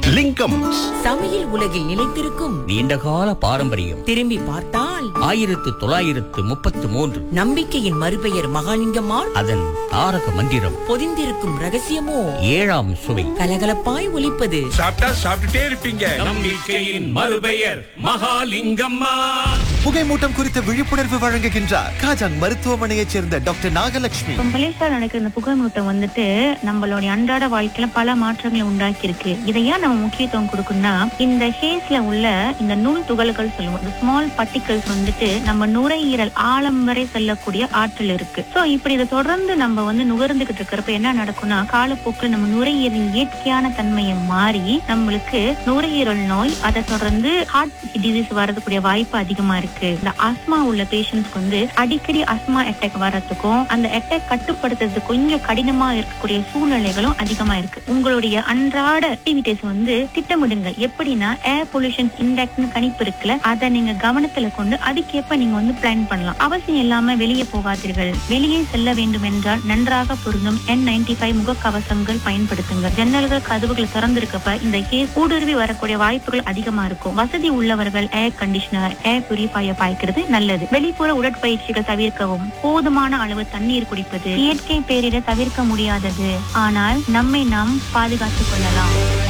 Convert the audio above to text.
லிங்கம் சமையல் உலகில் நிலைத்திருக்கும் நீண்டகால பாரம்பரியம் திரும்பி பார்த்தால் ஆயிரத்து தொள்ளாயிரத்து முப்பத்து மூன்று நம்பிக்கையின் மறுபெயர் மகாலிங்கம்மாள் அதன் தாரக மந்திரம் பொதிந்திருக்கும் ரகசியமோ ஏழாம் சுவை கலகலப்பாய் ஒலிப்பது சாப்பிட்டா சாப்பிட்டுட்டே இருப்பீங்க நம்பிக்கையின் மறுபெயர் மகாலிங்கம்மா புகைமூட்டம் குறித்த விழிப்புணர்வு வழங்குகின்றார் காஜான் மருத்துவமனையைச் சேர்ந்த டாக்டர் நாகலட்சுமி இப்ப மலேசியால நடக்கிற இந்த புகைமூட்டம் வந்துட்டு நம்மளுடைய அன்றாட வாழ்க்கையில பல மாற்றங்களை உண்டாக்கி இருக்கு இதை ஏன் நம்ம முக்கியத்துவம் கொடுக்கணும்னா இந்த ஹேஸ்ல உள்ள இந்த நுண் துகள்கள் சொல்லுவோம் இந்த ஸ்மால் பார்ட்டிகல்ஸ் வந்துட்டு நம்ம நுரையீரல் ஆழம் வரை செல்லக்கூடிய ஆற்றல் இருக்கு சோ இப்படி இதை தொடர்ந்து நம்ம வந்து நுகர்ந்துகிட்டு இருக்கிறப்ப என்ன நடக்கும்னா காலப்போக்கில் நம்ம நுரையீரலின் இயற்கையான தன்மையை மாறி நம்மளுக்கு நுரையீரல் நோய் அதை தொடர்ந்து ஹார்ட் டிசீஸ் வரதுக்குரிய வாய்ப்பு அதிகமா இருக்கு இந்த ஆஸ்மா உள்ள பேஷண்ட்ஸ்க்கு வந்து அடிக்கடி அஸ்மா அட்டாக் வர்றதுக்கும் அந்த அட்டாக் கட்டுப்படுத்துறது கொஞ்சம் கடினமா இருக்கக்கூடிய சூழ்நிலைகளும் அதிகமா இருக்கு உங்களுடைய அன்றாட ஆக்டிவிட்டிஸ் வந்து திட்டமிடுங்கள் எப்படின்னா ஏர் பொல்யூஷன் இண்டெக்ட்னு கணிப்பு இருக்குல்ல அதை நீங்க கவனத்துல கொண்டு அதுக்கேற்ப நீங்க வந்து பிளான் பண்ணலாம் அவசியம் இல்லாம வெளியே போகாதீர்கள் வெளியே செல்ல வேண்டும் என்றால் நன்றாக பொருந்தும் என் நைன்டி ஃபைவ் முகக்கவசங்கள் பயன்படுத்துங்க ஜன்னல்கள் கதவுகள் திறந்திருக்கப்ப இந்த கேஸ் ஊடுருவி வரக்கூடிய வாய்ப்புகள் அதிகமா இருக்கும் வசதி உள்ளவர்கள் ஏர் கண்டிஷனர் ஏர் பியூரிஃபையர் பாய்க்கிறது நல்லது வெளிப்புற உடற்பயிற்சிகள் தவிர்க்கவும் போதுமான அளவு தண்ணீர் குடிப்பது இயற்கை பேரிட தவிர்க்க முடியாதது ஆனால் நம்மை நாம் பாதுகாத்துக் கொள்ளலாம்